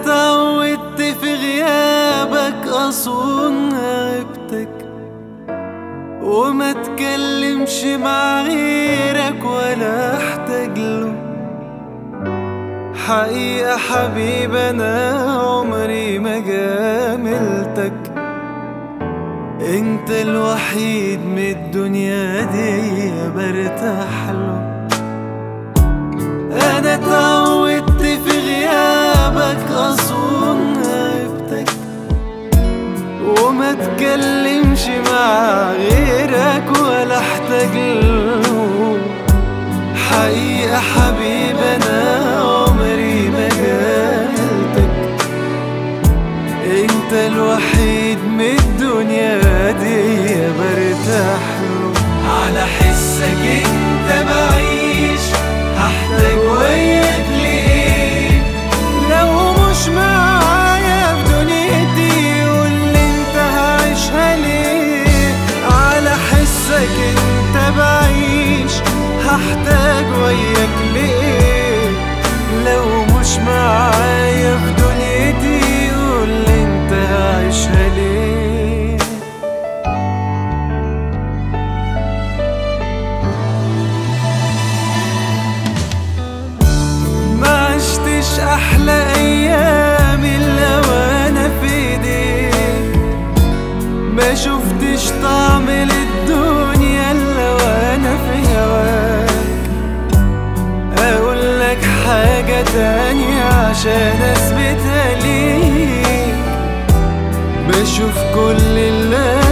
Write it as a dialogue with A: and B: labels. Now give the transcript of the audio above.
A: اتعودت في غيابك اصون غيبتك وما تكلمش مع غيرك ولا احتاج له حقيقة حبيب انا عمري ما جاملتك انت الوحيد من الدنيا دي برتاح له انا اتعودت في غيابك اصون غيبتك وما تكلمش مع غيرك ولا احتاج له حقيقة حبيب انا عمري ما جاملتك انت الوحيد من الدنيا دي برتاح له على حسك انت بعيش هحتاج وياك ليه لو مش معايا في دنيتي قولي انت هعيشها ليه على حسك انت بعيش هحتاج وياك ليه لو مش معايا في دنيتي قولي انت هعيشها ليه ما عشتش احلى ايام الا وانا في ايديك ما شفتش طعم للدنيا الا وانا في هواك اقول لك حاجة تانية عشان اثبتها ليك بشوف كل اللي